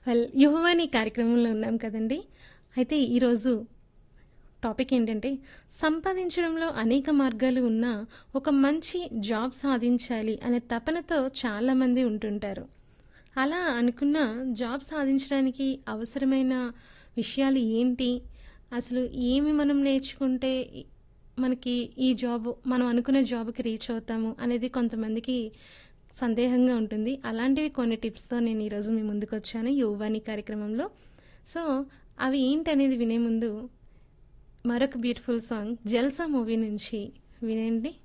well Yuvavani కార్యక్రమంలో ఉన్నాం కదండి అయితే ఈరోజు టాపిక్ ఏంటంటే సంపాదించడంలో అనేక మార్గాలు ఉన్నా ఒక మంచి జాబ్ సాధించాలి అనే తపనతో చాలామంది ఉంటుంటారు అలా అనుకున్న జాబ్ సాధించడానికి అవసరమైన విషయాలు ఏంటి అసలు ఏమి మనం నేర్చుకుంటే మనకి ఈ జాబ్ మనం అనుకున్న జాబ్కి రీచ్ అవుతాము అనేది కొంతమందికి సందేహంగా ఉంటుంది అలాంటివి కొన్ని టిప్స్తో నేను ఈరోజు మీ ముందుకు వచ్చాను యువవాణి కార్యక్రమంలో సో అవి ఏంటనేది వినే ముందు మరొక బ్యూటిఫుల్ సాంగ్ జల్సా మూవీ నుంచి వినండి